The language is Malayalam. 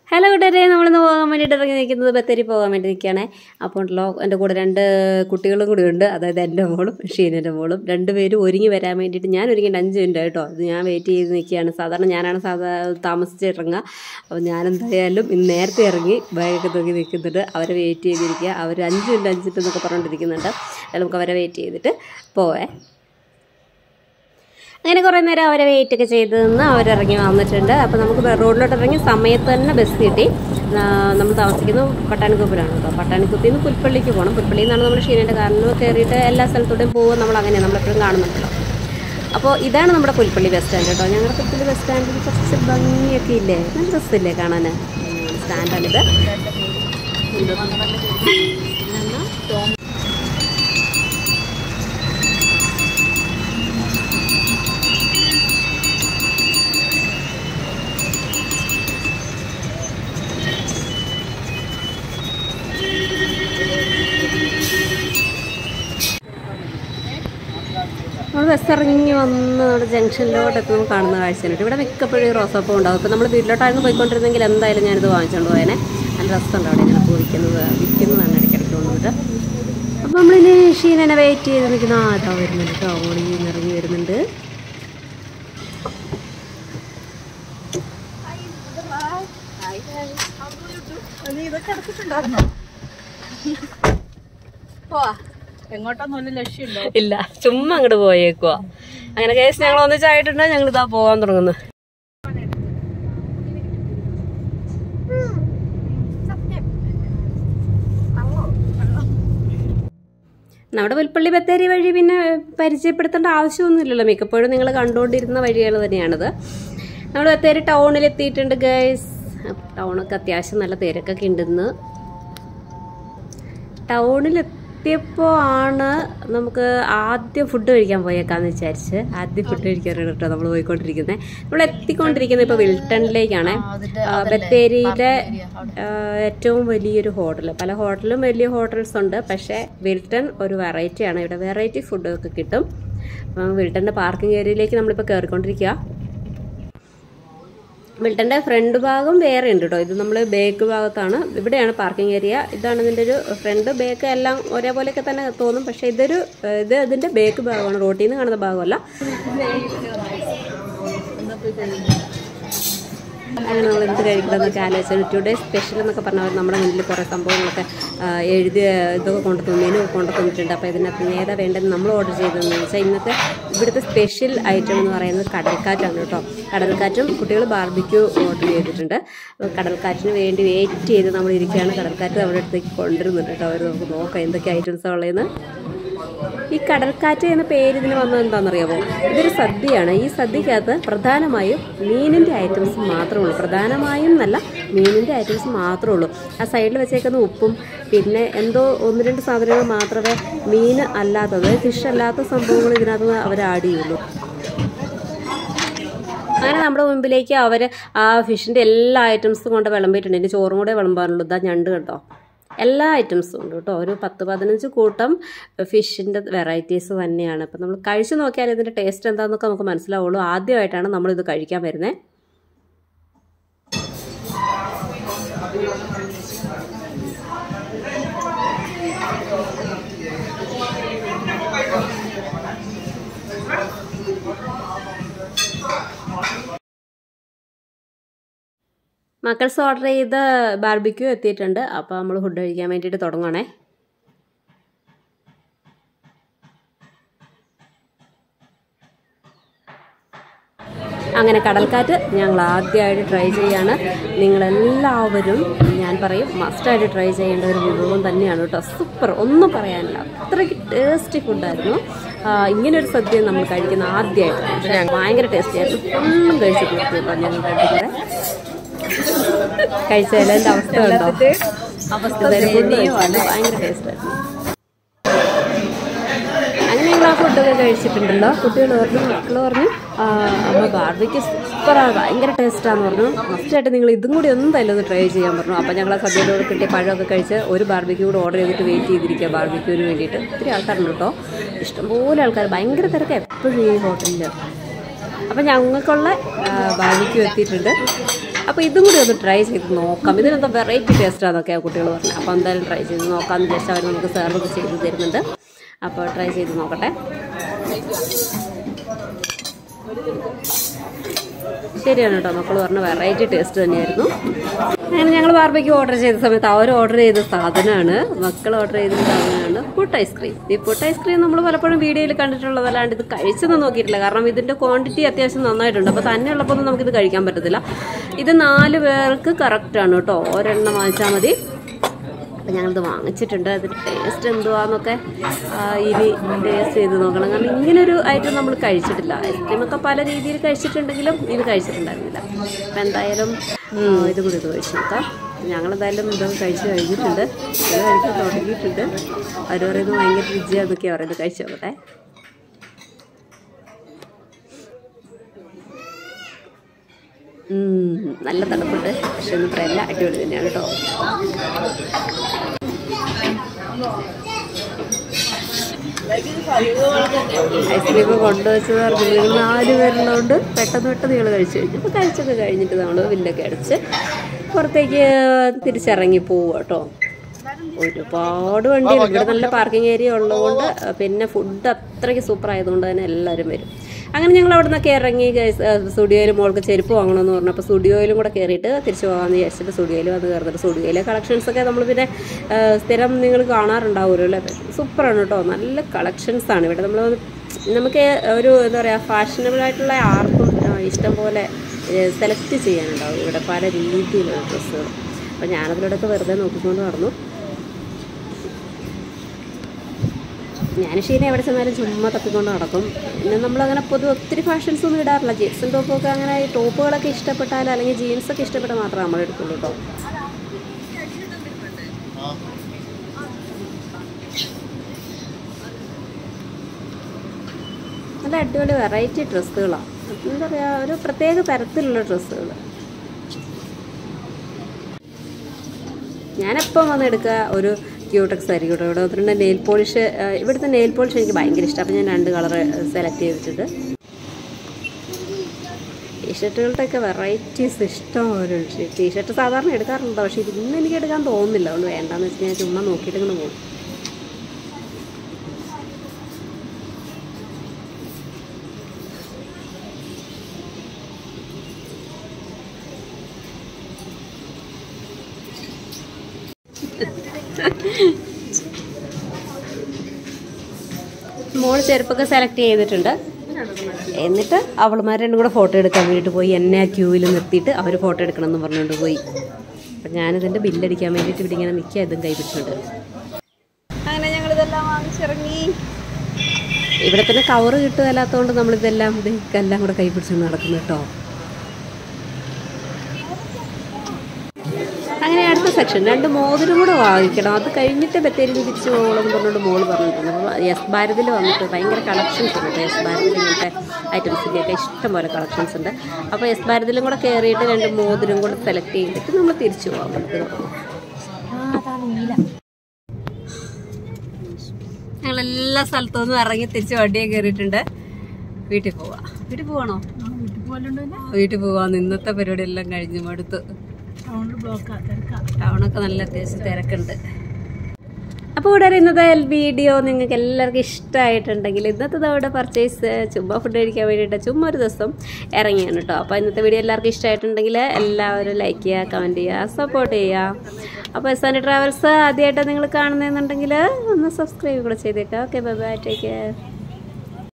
ഹലോ കൂട്ടുകാരെ നമ്മളിന്ന് പോകാൻ വേണ്ടിയിട്ട് ഇറങ്ങി നിൽക്കുന്നത് ബത്തേരി പോകാൻ വേണ്ടി നിൽക്കുകയാണേ അപ്പോൾ ഉണ്ടല്ലോ എൻ്റെ കൂടെ രണ്ട് കുട്ടികളും കൂടി ഉണ്ട് അതായത് എൻ്റെ മോളും ഷീനൻ്റെ മോളും രണ്ടുപേരും ഒരുങ്ങി വരാൻ വേണ്ടിയിട്ട് ഞാൻ ഒരുങ്ങിയിട്ട് അഞ്ച് മിനിറ്റ് കേട്ടോ ഇത് ഞാൻ വെയിറ്റ് ചെയ്ത് നിൽക്കുകയാണ് സാധാരണ ഞാനാണ് സാധാ താമസിച്ച് ഇറങ്ങുക അപ്പോൾ ഞാൻ എന്തായാലും ഇന്ന് നേരത്തെ ഇറങ്ങി ബാഗൊക്കെ തൂക്കി നിൽക്കുന്നുണ്ട് അവരെ വെയിറ്റ് ചെയ്തിരിക്കുക അവർ അഞ്ച് മിനിറ്റ് അഞ്ച് മിനിറ്റ് എന്നൊക്കെ പറഞ്ഞുകൊണ്ടിരിക്കുന്നുണ്ട് അതിൽ നമുക്ക് അവരെ വെയിറ്റ് ചെയ്തിട്ട് പോവേ അങ്ങനെ കുറേ നേരം അവരെ വെയിറ്റ് ഒക്കെ ചെയ്ത് നിന്ന് അവരിറങ്ങി വന്നിട്ടുണ്ട് അപ്പോൾ നമുക്ക് റോഡിലോട്ട് ഇറങ്ങി സമയത്ത് തന്നെ ബസ് കിട്ടി ആ, നമ്മൾ താമസിക്കുന്നത് പട്ടാണിക്കുപ്പിലാണ് കേട്ടോ പട്ടാണിക്കുപ്പിൽ നിന്ന് പുൽപ്പള്ളിക്ക് പോകണം പുൽപ്പള്ളിയിൽ നിന്നാണ് നമ്മൾ ഷീനയുടെ കാറിന് കയറിയിട്ട് എല്ലാ സ്ഥലത്തോടെയും പോകുക നമ്മൾ അങ്ങനെ നമ്മളെപ്പോഴും കാണുന്നുണ്ടല്ലോ അപ്പോൾ ഇതാണ് നമ്മുടെ പുൽപ്പള്ളി ബസ് സ്റ്റാൻഡ് കേട്ടോ ഞങ്ങളുടെ പുൽപ്പള്ളി ബസ് സ്റ്റാൻഡിൽ കുറച്ച് ഭംഗിയൊക്കെ ഇല്ലേ നല്ല രസമില്ലേ കാണാൻ സ്റ്റാൻഡാണിത് നമ്മൾ ബസ് ഇറങ്ങി വന്ന് നമ്മുടെ ജംഗ്ഷനിലോട്ട് എത്തുമ്പോൾ കാണുന്ന കാഴ്ചയാണ് ഇവിടെ മിക്കപ്പോഴും ഈ റോസാപ്പൂ ഉണ്ടാവും ഇപ്പോൾ നമ്മൾ വീട്ടിലോട്ടായിരുന്നു പോയിക്കൊണ്ടിരുന്നെങ്കിൽ എന്തായാലും ഞാനിത് വാങ്ങിച്ചുകൊണ്ട് പോയേനെ നല്ല രസമുണ്ട് അവിടെ ഇങ്ങനെ പൂ വിൽക്കുന്നത് വിൽക്കുന്നതാണ് ഇടയ്ക്കിടയ്ക്ക് കൊണ്ടുവന്നിട്ട് അപ്പോൾ നമ്മളിനി ഷീനനെ വെയിറ്റ് ചെയ്ത് നിൽക്കുന്ന ആ അതാ വരുന്നുണ്ട് കേട്ടോ ഓടി ഇറങ്ങി വരുന്നുണ്ട് നീ ഇതൊക്കെ എടുത്തിട്ടുണ്ടായിരുന്നോ പോവാ എങ്ങോട്ടൊന്നും ലക്ഷ്യമുണ്ടോ ഇല്ല ചുമ്മാ അങ്ങോട്ട് പോയേക്കുവാ അങ്ങനെ കേസ് ഞങ്ങൾ ഒന്നിച്ചായിട്ടുണ്ട് ഞങ്ങൾ ഇതാ പോകാൻ തുടങ്ങുന്നു നമ്മുടെ പുൽപ്പള്ളി ബത്തേരി വഴി പിന്നെ പരിചയപ്പെടുത്തേണ്ട ആവശ്യമൊന്നുമില്ലല്ലോ മിക്കപ്പോഴും നിങ്ങൾ കണ്ടുകൊണ്ടിരുന്ന വഴികൾ തന്നെയാണിത് നമ്മൾ ബത്തേരി ടൗണിൽ എത്തിയിട്ടുണ്ട് ഗൈസ് ടൗണൊക്കെ അത്യാവശ്യം നല്ല തിരക്കൊക്കെ ഉണ്ടെന്ന് ടൗണിൽ എത്തിയപ്പോൾ ആണ് നമുക്ക് ആദ്യം ഫുഡ് കഴിക്കാൻ പോയേക്കാന്ന് വിചാരിച്ച് ആദ്യം ഫുഡ് കഴിക്കാനാണ് കേട്ടോ നമ്മൾ പോയിക്കൊണ്ടിരിക്കുന്നത് നമ്മൾ എത്തിക്കൊണ്ടിരിക്കുന്നത് ഇപ്പോൾ വിൽട്ടണിലേക്കാണ് ആ, ബത്തേരിയിലെ ആ, ഏറ്റവും വലിയൊരു ഹോട്ടൽ പല ഹോട്ടലും വലിയ ഹോട്ടൽസ് ഉണ്ട് പക്ഷേ വിൽട്ടൺ ഒരു വെറൈറ്റിയാണ് ഇവിടെ വെറൈറ്റി ഫുഡൊക്കെ കിട്ടും അപ്പം വിൽട്ടൻ്റെ പാർക്കിംഗ് ഏരിയയിലേക്ക് നമ്മളിപ്പോൾ കയറിക്കൊണ്ടിരിക്കുക മിൽട്ടൻ്റെ ഫ്രണ്ട് ഭാഗം വേറെ ഉണ്ട് കേട്ടോ ഇത് നമ്മൾ ബേക്ക് ഭാഗത്താണ് ഇവിടെയാണ് പാർക്കിംഗ് ഏരിയ ഇതാണ് ഇതിൻ്റെ ഒരു ഫ്രണ്ട് ബേക്ക് എല്ലാം ഒരേപോലെയൊക്കെ തന്നെ തോന്നും പക്ഷേ ഇതൊരു ഏഹ്, ഇത് ഇതിൻ്റെ ബേക്ക് ഭാഗമാണ് റോട്ടിൽ നിന്ന് കാണുന്ന ഭാഗമല്ല അങ്ങനെ നമ്മൾ എന്ത് കഴിക്കണമെന്നൊക്കെ ആലോചിച്ചു ടുഡേ സ്പെഷ്യൽ എന്നൊക്കെ പറഞ്ഞാൽ നമ്മുടെ മുന്നിൽ കുറേ സംഭവങ്ങളൊക്കെ ആ, എഴുതി ഇതൊക്കെ കൊണ്ടു തന്നു മെനു കൊണ്ടു തന്നിട്ടുണ്ട് അപ്പോൾ ഇതിനകത്ത് ഇനി ഏതാ വേണ്ടതെന്ന് നമ്മൾ ഓർഡർ ചെയ്തതെന്ന് വെച്ചാൽ ഇന്നത്തെ ഇവിടുത്തെ സ്പെഷ്യൽ ഐറ്റം എന്ന് പറയുന്നത് കടൽക്കാറ്റാണ് കേട്ടോ കടൽക്കാറ്റും കുട്ടികൾ ബാർബിക്യൂ ഓർഡർ ചെയ്തിട്ടുണ്ട് അപ്പോൾ കടൽക്കാറ്റിന് വേണ്ടി വെയിറ്റ് ചെയ്ത് നമ്മൾ ഇരിക്കുകയാണ് കടൽക്കാറ്റ് നമ്മുടെ അടുത്തേക്ക് കൊണ്ടുവരുന്നുണ്ട് കേട്ടോ അവർ നമുക്ക് നോക്കാം എന്തൊക്കെ ഐറ്റംസാണ് ഉള്ളതെന്ന് ഈ കടൽക്കാറ്റ് എന്ന പേര് ഇതിന് വന്നത് എന്താണെന്നറിയാമോ ഇതൊരു സദ്യയാണ് ഈ സദ്യക്കകത്ത് പ്രധാനമായും മീനിൻ്റെ ഐറ്റംസ് മാത്രമേ ഉള്ളൂ പ്രധാനമായും എന്നല്ല മീനിൻ്റെ ഐറ്റംസ് മാത്രമേ ഉള്ളൂ ആ സൈഡിൽ വെച്ചേക്കുന്ന ഉപ്പും പിന്നെ എന്തോ ഒന്ന് രണ്ട് സാധനങ്ങൾ മാത്രമേ മീൻ അല്ലാത്തത് ഫിഷ് അല്ലാത്ത സംഭവങ്ങൾ ഇതിനകത്ത് അവർ ആഡ് ചെയ്യുള്ളൂ അങ്ങനെ നമ്മുടെ മുമ്പിലേക്ക് അവർ ആ ഫിഷിൻ്റെ എല്ലാ ഐറ്റംസും കൊണ്ട് വിളമ്പിയിട്ടുണ്ട് ഇനി ചോറും കൂടെ വിളമ്പാനുള്ളൂ ഇതാ ഞണ്ട് കേട്ടോ എല്ലാ ഐറ്റംസും ഉണ്ട് കേട്ടോ ഒരു പത്ത് പതിനഞ്ച് കൂട്ടം ഫിഷിൻ്റെ വെറൈറ്റീസ് തന്നെയാണ് അപ്പം നമ്മൾ കഴിച്ചു നോക്കിയാൽ ഇതിൻ്റെ ടേസ്റ്റ് എന്താണെന്നൊക്കെ നമുക്ക് മനസ്സിലാവുള്ളൂ ആദ്യമായിട്ടാണ് നമ്മളിത് കഴിക്കാൻ വരുന്നത് മക്കൾസ് ഓർഡർ ചെയ്ത ബാർബിക്യൂ എത്തിയിട്ടുണ്ട് അപ്പോൾ നമ്മൾ ഫുഡ് കഴിക്കാൻ വേണ്ടിയിട്ട് തുടങ്ങണേ അങ്ങനെ കടൽക്കാറ്റ് ഞങ്ങൾ ആദ്യമായിട്ട് ട്രൈ ചെയ്യാണ് നിങ്ങളെല്ലാവരും ഞാൻ പറയും മസ്റ്റായിട്ട് ട്രൈ ചെയ്യേണ്ട ഒരു വിഭവം തന്നെയാണ് കേട്ടോ സൂപ്പർ ഒന്നും പറയാനില്ല അത്രയ്ക്ക് ടേസ്റ്റി ഫുഡായിരുന്നു ഇങ്ങനെ ഒരു സദ്യ നമ്മൾ കഴിക്കുന്ന ആദ്യമായിട്ട് ഭയങ്കര ടേസ്റ്റി ആയിരുന്നു ഫുള്ളും കഴിച്ച് തീർത്തു കേട്ടോ ഞങ്ങൾ കഴിക്കുന്നത് കഴിച്ചാൽ എൻ്റെ അവസ്ഥ ഉണ്ടോ അവസ്ഥ എന്തായാലും ഫുഡ് കഴിച്ചു ഭയങ്കര ടേസ്റ്റ് ആയിരുന്നു അങ്ങനെ ഞങ്ങൾ ആ ഫുഡൊക്കെ കഴിച്ചിട്ടുണ്ടല്ലോ കുട്ടികൾ പറഞ്ഞു മക്കൾ പറഞ്ഞു "ആ, അമ്മ ബാർബിക്ക് സൂപ്പറാണ് ഭയങ്കര ടേസ്റ്റാന്ന് പറഞ്ഞു മസ്റ്റായിട്ട് നിങ്ങൾ ഇതും കൂടി എന്തായാലും ഒന്ന് ട്രൈ ചെയ്യാൻ പറഞ്ഞു അപ്പോൾ ഞങ്ങൾ ആ സദ്യയുടെ കൂടെ കിട്ടിയ പഴമൊക്കെ കഴിച്ച് ഒരു ബാർബിക്യൂ കൂടെ ഓർഡർ ചെയ്തിട്ട് വെയിറ്റ് ചെയ്തിരിക്കുക ബാർബിക്യൂവിന് വേണ്ടിയിട്ട് ഒത്തിരി ആൾക്കാരുണ്ട് കേട്ടോ ഇഷ്ടംപോലെ ആൾക്കാർ ഭയങ്കര തിരക്ക് എപ്പോഴും ഈ ഹോട്ടലിൽ അപ്പം ഞങ്ങൾക്കുള്ള ബാർബിക്യൂ എത്തിയിട്ടുണ്ട് അപ്പോൾ ഇതും കൂടി ഒന്ന് ട്രൈ ചെയ്ത് നോക്കാം ഇതിനെന്താ വെറൈറ്റി ടേസ്റ്റാന്നൊക്കെയാണ് കുട്ടികൾ പറഞ്ഞത് അപ്പോൾ എന്തായാലും ട്രൈ ചെയ്ത് നോക്കാമെന്ന് വിചാരിച്ചാൽ അവർ നമുക്ക് സെർവ് ചെയ്ത് തരുന്നുണ്ട് അപ്പോൾ ട്രൈ ചെയ്ത് നോക്കട്ടെ ശരിയാണ് കേട്ടോ മക്കൾ പറഞ്ഞ വെറൈറ്റി ടേസ്റ്റ് തന്നെയായിരുന്നു അങ്ങനെ ഞങ്ങൾ ബാർബയ്ക്ക് ഓർഡർ ചെയ്ത സമയത്ത് അവർ ഓർഡർ ചെയ്ത സാധനമാണ് മക്കൾ ഓർഡർ ചെയ്ത സാധനമാണ് പുട്ട് ഐസ്ക്രീം ഈ പുട്ട് ഐസ്ക്രീം നമ്മൾ പലപ്പോഴും വീഡിയോയിൽ കണ്ടിട്ടുള്ളതല്ലാണ്ട് ഇത് കഴിച്ചൊന്നും നോക്കിയിട്ടില്ല കാരണം ഇതിന്റെ ക്വാണ്ടിറ്റി അത്യാവശ്യം നന്നായിട്ടുണ്ട് അപ്പോൾ തന്നെ ഉള്ളപ്പോൾ ഒന്നും നമുക്കിത് കഴിക്കാൻ പറ്റത്തില്ല ഇത് നാല് പേർക്ക് കറക്റ്റാണ് കേട്ടോ ഒരെണ്ണം വാങ്ങിച്ചാൽ മതി അപ്പം ഞങ്ങളിത് വാങ്ങിച്ചിട്ടുണ്ട് അതിൻ്റെ ടേസ്റ്റ് എന്തുവാന്നൊക്കെ ആ, ഇനി ടേസ്റ്റ് ചെയ്ത് നോക്കണം കാരണം ഇങ്ങനൊരു ഐറ്റം നമ്മൾ കഴിച്ചിട്ടില്ല ഐസ്ക്രീമൊക്കെ പല രീതിയിൽ കഴിച്ചിട്ടുണ്ടെങ്കിലും ഇത് കഴിച്ചിട്ടുണ്ടായിരുന്നില്ല അപ്പം എന്തായാലും ഉം, ഇത് കൂടി ഇത് കഴിച്ച് നോക്കാം ഞങ്ങളെന്തായാലും ഇതൊക്കെ കഴിച്ച് കഴിഞ്ഞിട്ടുണ്ട് ഇത് കഴിച്ച് തുടങ്ങിയിട്ടുണ്ട് അവർ പറയുന്നത് ഭയങ്കര രുചിയാന്നൊക്കെയാണ് പറയുന്നത് കഴിച്ച് നോക്കട്ടെ ഉം, നല്ല തണുപ്പുണ്ട് പക്ഷെ ഒന്നും പറയല്ല അടിപൊളി തന്നെയാണ് കേട്ടോ ഐസ്ക്രീം കൊണ്ടുവച്ചത് പറഞ്ഞില്ലെങ്കിൽ നാല് പേരുള്ളതുകൊണ്ട് പെട്ടെന്ന് പെട്ടെന്ന് ഞങ്ങൾ കഴിച്ചു കഴിഞ്ഞു അപ്പോൾ കഴിച്ചൊക്കെ കഴിഞ്ഞിട്ട് നമ്മൾ ബില്ലൊക്കെ അടിച്ച് പുറത്തേക്ക് തിരിച്ചിറങ്ങി പോവുക കേട്ടോ ഒരുപാട് വണ്ടികൾ ഇവിടെ നല്ല പാർക്കിംഗ് ഏരിയ ഉള്ളതുകൊണ്ട് പിന്നെ ഫുഡ് അത്രയ്ക്ക് സൂപ്പർ ആയതുകൊണ്ട് തന്നെ എല്ലാവരും വരും അങ്ങനെ ഞങ്ങൾ അവിടെ നിന്നൊക്കെ ഇറങ്ങി സ്റ്റുഡിയോയിൽ മോൾക്ക് ചെരുപ്പ് വാങ്ങണമെന്ന് പറഞ്ഞപ്പോൾ സ്റ്റുഡിയോയിലും കൂടെ കയറിയിട്ട് തിരിച്ചു പോകാമെന്ന് വിചാരിച്ചിട്ട് സ്റ്റുഡിയോയിൽ വന്ന് കയറുന്നുണ്ട് സ്റ്റുഡിയോയിലെ കളക്ഷൻസൊക്കെ നമ്മൾ പിന്നെ ആ, സ്ഥിരം നിങ്ങൾ കാണാറുണ്ടാവുമല്ലോ അല്ലേ സൂപ്പറാണ് കേട്ടോ നല്ല കളക്ഷൻസ് ആണ് ഇവിടെ നമ്മൾ നമുക്ക് ഒരു എന്താ പറയുക ഫാഷനബിൾ ആയിട്ടുള്ള ആർക്കും ആ, ഇഷ്ടം പോലെ സെലക്ട് ചെയ്യാനുണ്ടാവും ഇവിടെ പല രീതിയിലുള്ള ഡ്രസ്സുകൾ അപ്പോൾ ഞാനതിലൂടെയൊക്കെ വെറുതെ നോക്കിക്കൊണ്ട് നടന്നു ഞാൻ ഷീന എവിടെ ചെന്നാലും ചുമ്മാ തപ്പിക്കൊണ്ട് നടക്കും പിന്നെ നമ്മളങ്ങനെ പൊതുവെ ഒത്തിരി ഫാഷൻസ് ഒന്നും ഇടാറില്ല ജീൻസും ടോപ്പൊക്കെ അങ്ങനെ ഈ ടോപ്പുകളൊക്കെ ഇഷ്ടപ്പെട്ടാൽ അല്ലെങ്കിൽ ജീൻസൊക്കെ ഇഷ്ടപ്പെട്ടാൽ മാത്രമേ നമ്മൾ എടുക്കുള്ളൂ കേട്ടോ നല്ല അടിപൊളി വെറൈറ്റി ഡ്രസ്സുകളാണ് എന്താ പറയുക ഒരു പ്രത്യേക തരത്തിലുള്ള ഡ്രസ്സുകൾ ഞാനെപ്പം വന്ന് എടുക്കുക ഒരു ക്യൂടെക്സ് ആയിരിക്കും കേട്ടോ ഇവിടെ വന്നിട്ടുണ്ട് നെയിൽ പോളിഷ് ഇവിടുത്തെ നെയിൽ പോളിഷ് എനിക്ക് ഭയങ്കര ഇഷ്ടം അപ്പം ഞാൻ രണ്ട് കളർ സെലക്ട് ചെയ്തിട്ടുണ്ട് ടീഷർട്ടുകളുടെയൊക്കെ വെറൈറ്റീസ് ഇഷ്ടം ഒരു ടീഷർട്ട് സാധാരണ എടുക്കാറുണ്ട് പക്ഷേ ഇത് ഇന്ന് എനിക്ക് എടുക്കാൻ തോന്നുന്നില്ല അതുകൊണ്ട് വേണ്ടാന്ന് വെച്ച് ഞാൻ ചുമ്മാ നോക്കിയിട്ട് ഇങ്ങനെ പോകും മോൾ ചെരുപ്പൊക്കെ സെലക്ട് ചെയ്തിട്ടുണ്ട് എന്നിട്ട് അവളുമാർ രണ്ടും കൂടെ ഫോട്ടോ എടുക്കാൻ വേണ്ടിയിട്ട് പോയി എന്നെ ആ ക്യൂവിൽ നിർത്തിയിട്ട് അവർ ഫോട്ടോ എടുക്കണം എന്ന് പറഞ്ഞുകൊണ്ട് പോയി അപ്പം ഞാനിതിൻ്റെ ബില്ലടിക്കാൻ വേണ്ടിയിട്ട് ഇവിടെ ഇങ്ങനെ നിൽക്കുക ഇതും കൈ പിടിച്ചുകൊണ്ട് അങ്ങനെ ഞങ്ങളിതെല്ലാം വാങ്ങിച്ചിറങ്ങി ഇവിടെ പിന്നെ കവറ് കിട്ടുകയല്ലാത്തതുകൊണ്ട് നമ്മളിതെല്ലാം ഇതെല്ലാം കൂടെ കൈ പിടിച്ചുകൊണ്ട് നടക്കുന്നു കേട്ടോ അങ്ങനെ അടുത്ത സെക്ഷൻ രണ്ട് മോതിരം കൂടെ വാങ്ങിക്കണം അത് കഴിഞ്ഞിട്ട് ബത്തേരി തിരിച്ച് പോകണമെന്ന് പറഞ്ഞുകൊണ്ട് മോള് പറഞ്ഞിട്ടുണ്ട് അപ്പോൾ യെസ് ഭാരതിൽ വന്നിട്ട് ഭയങ്കര കളക്ഷൻസ് ഉണ്ട് കേട്ടോ യെസ് ഭാരതിൽ ഇങ്ങനത്തെ ഐറ്റംസിൻ്റെയൊക്കെ ഇഷ്ടം പോലെ കളക്ഷൻസ് ഉണ്ട് അപ്പോൾ യെസ് ഭാരതിലും കൂടെ കയറിയിട്ട് രണ്ട് മോതിരം കൂടെ സെലക്ട് ചെയ്തിട്ട് നമ്മൾ തിരിച്ചു പോകാൻ പറ്റും ഞങ്ങൾ എല്ലാ സ്ഥലത്തു നിന്നും ഇറങ്ങി തിരിച്ച് വണ്ടിയെ കയറിയിട്ടുണ്ട് വീട്ടിൽ പോവാ വീട്ടിൽ പോവാണോ വീട്ടിൽ പോലുണ്ട് പിന്നെ വീട്ടിൽ പോവാന്ന് ഇന്നത്തെ പരിപാടി എല്ലാം കഴിഞ്ഞു മടുത്ത് ടൗണിൽ ബ്ലോക്കാ തിരക്കാ ടൗണൊക്കെ നല്ല അത്യാവശ്യം തിരക്കുണ്ട് അപ്പോൾ ഇവിടെ ഇന്നത്തെ വീഡിയോ നിങ്ങൾക്ക് എല്ലാവർക്കും ഇഷ്ടമായിട്ടുണ്ടെങ്കിൽ ഇന്നത്തെ തവണ പർച്ചേസ് ചുമ്മാ ഫുഡ് കഴിക്കാൻ വേണ്ടിയിട്ട് ചുമ്മാ ഒരു ദിവസം ഇറങ്ങിയാണ് കേട്ടോ അപ്പോൾ ഇന്നത്തെ വീഡിയോ എല്ലാവർക്കും ഇഷ്ടമായിട്ടുണ്ടെങ്കിൽ എല്ലാവരും ലൈക്ക് ചെയ്യുക കമൻറ്റ് ചെയ്യുക സപ്പോർട്ട് ചെയ്യുക അപ്പോൾ എസ് ട്രാവൽസ് ആദ്യമായിട്ട് നിങ്ങൾ കാണുന്നതെന്നുണ്ടെങ്കിൽ ഒന്ന് സബ്സ്ക്രൈബ് കൂടെ ചെയ്തേക്കാം okay bye bye take care